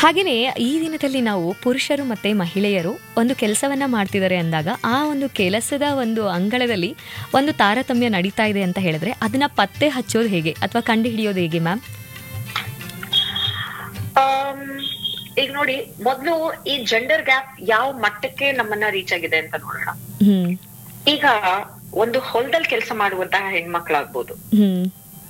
ಹಾಗೆಯೇ ಈ ದಿನದಲ್ಲಿ ನಾವು ಪುರುಷರು ಮತ್ತು ಮಹಿಳೆಯರು ಒಂದು ಕೆಲಸವನ್ನ ಮಾಡ್ತಿದ್ದಾರೆ ಅಂದಾಗ ಆ ಒಂದು ಕೆಲಸದ ಒಂದು ಅಂಗಳದಲ್ಲಿ ಒಂದು ತಾರತಮ್ಯ ನಡೀತಾ ಇದೆ ಅಂತ ಹೇಳಿದ್ರೆ ಅದನ್ನ ಪತ್ತೆ ಹಚ್ಚೋದು ಹೇಗೆ ಅಥವಾ ಕಂಡು ಹಿಡಿಯೋದು ಹೇಗೆ ಮ್ಯಾಮ್ ಆಮ್, ಈಗ ನೋಡಿ ಮೊದ್ಲು ಈ ಜೆಂಡರ್ ಗ್ಯಾಪ್ ಯಾವ ಮಟ್ಟಕ್ಕೆ ನಮ್ಮನ್ನ ರೀಚ್ ಆಗಿದೆ ಅಂತ ನೋಡೋಣ ಹ್ಮ್ ಈಗ ಒಂದು ಹೊಲದಲ್ಲಿ ಕೆಲಸ ಮಾಡುವಂತಹ ಹೆಣ್ಮಕ್ಳಾಗ್ಬೋದು ಹ್ಮ್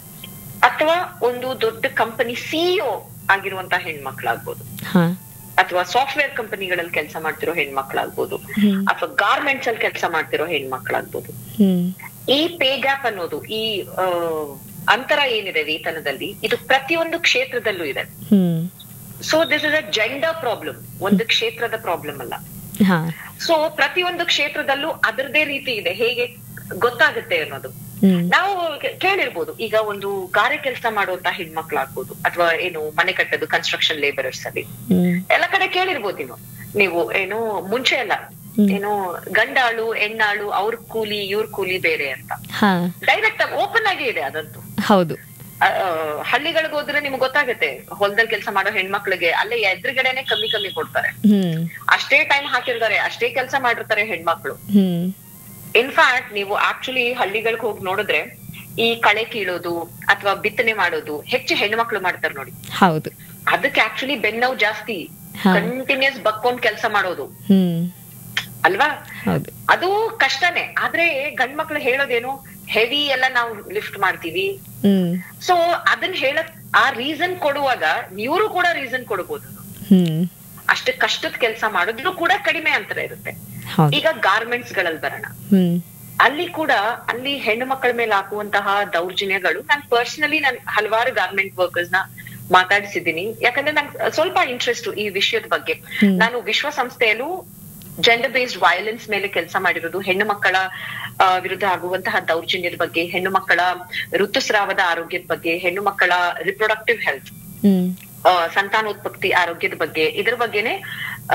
ಅಥವಾ ಒಂದು ದೊಡ್ಡ ಕಂಪನಿ ಸಿಇಒ ಆಗಿರುವಂತಹ ಹೆಣ್ಮಕ್ಳಾಗ್ಬೋದು ಹಾ ಅಥವಾ ಸಾಫ್ಟ್ವೇರ್ ಕಂಪನಿಗಳಲ್ಲಿ ಕೆಲಸ ಮಾಡ್ತಿರೋ ಹೆಣ್ಮಕ್ಳಾಗ್ಬೋದು ಹ್ಮ್ ಅಥವಾ ಗಾರ್ಮೆಂಟ್ಸ್ ಅಲ್ಲಿ ಕೆಲಸ ಮಾಡ್ತಿರೋ ಹೆಣ್ಮಕ್ಳಾಗ್ಬೋದು ಹ್ಮ್ ಈ ಪೇ ಗ್ಯಾಪ್ ಅನ್ನೋದು ಈ ಆ, ಅಂತರ ಏನಿದೆ ವೇತನದಲ್ಲಿ ಇದು ಪ್ರತಿಯೊಂದು ಕ್ಷೇತ್ರದಲ್ಲೂ ಇದೆ hmm so this is a gender problem ಒಂದು ಕ್ಷೇತ್ರದ ಪ್ರಾಬ್ಲಮ್ ಅಲ್ಲ ಹಾ ಸೊ ಪ್ರತಿಯೊಂದು ಕ್ಷೇತ್ರದಲ್ಲೂ ಅದರದೇ ರೀತಿ ಇದೆ ಹೇಗೆ ಗೊತ್ತಾಗುತ್ತೆ ಅನ್ನೋದು ಹ್ಮ್ ನಾವು ಕೆ- ಕೇಳಿರ್ಬೋದು ಈಗ ಒಂದು ಗಾರೆ ಕೆಲಸ ಮಾಡುವಂತ ಹೆಣ್ಮಕ್ಳಾಗ್ಬೋದು ಅಥವಾ ಏನು ಮನೆ ಕಟ್ಟೋದು ಕನ್ಸ್ಟ್ರಕ್ಷನ್ ಲೇಬರರ್ಸ್ ಅಲ್ಲಿ ಹ್ಮ್ ಎಲ್ಲ ಕಡೆ ಕೇಳಿರ್ಬೋದು ನೀವು ನೀವು ಏನು ಮುಂಚೆ ಎಲ್ಲ ಹ್ಮ್. ಏನು ಗಂಡಾಳು ಹೆಣ್ಣಾಳು ಅವ್ರ ಕೂಲಿ ಇವ್ರ ಕೂಲಿ ಬೇರೆ ಅಂತ ಹಾ ಡೈರೆಕ್ಟ್ ಆಗಿ ಓಪನ್ ಆಗಿ ಇದೆ ಅದಂತೂ ಹೌದು ಆ, ಆ, ಹಳ್ಳಿಗಳಿಗೆ ಹೋದ್ರೆ ನಿಮ್ಗೆ ಗೊತ್ತಾಗುತ್ತೆ ಹೊಲದಲ್ಲಿ ಕೆಲಸ ಮಾಡೋ ಹೆಣ್ಮಕ್ಳಿಗೆ ಅಲ್ಲೇ ಎದುರುಗಡೆನೆ ಕಮ್ಮಿ ಕಮ್ಮಿ ಕೊಡ್ತಾರೆ ಹ್ಮ್ ಅಷ್ಟೇ ಟೈಮ್ ಹಾಕಿರ್ತಾರೆ ಅಷ್ಟೇ ಕೆಲಸ ಮಾಡಿರ್ತಾರೆ ಹೆಣ್ಮಕ್ಳು ಹ್ಮ್ ಇನ್ಫ್ಯಾಕ್ಟ್ ನೀವು ಆಕ್ಚುಲಿ ಹಳ್ಳಿಗಳಿಗೆ ಹೋಗಿ ನೋಡಿದ್ರೆ ಈ ಕಳೆ ಕೀಳೋದು ಅಥವಾ ಬಿತ್ತನೆ ಮಾಡೋದು ಹೆಚ್ಚು ಹೆಣ್ಮಕ್ಳು ಮಾಡ್ತಾರೆ ನೋಡಿ ಹೌದು ಅದಕ್ಕೆ ಆಕ್ಚುಲಿ ಬೆನ್ನೋವು ಜಾಸ್ತಿ ಹಾ. ಕಂಟಿನ್ಯೂಸ್ ಬಕ್ಕೊಂಡ್ ಕೆಲಸ ಮಾಡೋದು ಹ್ಮ್ ಅಲ್ವಾ ಹೌದು ಅದು ಕಷ್ಟನೇ ಆದ್ರೆ ಗಂಡ್ ಮಕ್ಳು ಹೇಳೋದೇನು ಹೆವಿ ಎಲ್ಲ ನಾವು ಲಿಫ್ಟ್ ಮಾಡ್ತೀವಿ ಹ್ಮ್ ಸೊ ಅದನ್ನ ಹೇಳಕ್ ಆ ರೀಸನ್ ಕೊಡುವಾಗ ಇವರು ಕೂಡ ರೀಸನ್ ಕೊಡ್ಬೋದು ಹ್ಮ್ ಅಷ್ಟು ಕಷ್ಟದ ಕೆಲಸ ಮಾಡೋದು ಕೂಡ ಕಡಿಮೆ ಅಂತರ ಇರುತ್ತೆ ಹೌದು ಈಗ ಗಾರ್ಮೆಂಟ್ಸ್ ಗಳಲ್ಲಿ ಬರೋಣ ಹ್ಮ್ ಅಲ್ಲಿ ಕೂಡ ಅಲ್ಲಿ ಹೆಣ್ಣು ಮಕ್ಕಳ ಮೇಲೆ ಹಾಕುವಂತಹ ದೌರ್ಜನ್ಯಗಳು ನಾನ್ ಪರ್ಸನಲಿ ನಾನ್ ಹಲವಾರು ಗಾರ್ಮೆಂಟ್ ವರ್ಕರ್ಸ್ ನ ಮಾತಾಡಿಸಿದ್ದೀನಿ ಯಾಕಂದ್ರೆ ನಂಗೆ ಸ್ವಲ್ಪ ಇಂಟ್ರೆಸ್ಟ್ ಈ ವಿಷಯದ ಬಗ್ಗೆ ಹ್ಮ್. ನಾನು ವಿಶ್ವಸಂಸ್ಥೆಯಲ್ಲೂ ಜೆಂಡರ್ ಬೇಸ್ಡ್ ವಯಲೆನ್ಸ್ ಮೇಲೆ ಕೆಲಸ ಮಾಡಿರೋದು ಹೆಣ್ಣು ಮಕ್ಕಳ ಆ, ವಿರುದ್ಧ ಆಗುವಂತಹ ದೌರ್ಜನ್ಯದ ಬಗ್ಗೆ ಹೆಣ್ಣು ಮಕ್ಕಳ ಋತುಸ್ರಾವದ ಆರೋಗ್ಯದ ಬಗ್ಗೆ ಹೆಣ್ಣು ಮಕ್ಕಳ ರಿಪ್ರೊಡಕ್ಟಿವ್ ಹೆಲ್ತ್ ಹ್ಮ್ ಸಂತಾನೋತ್ಪತ್ತಿ ಆರೋಗ್ಯದ ಬಗ್ಗೆ ಇದ್ರ ಬಗ್ಗೆನೆ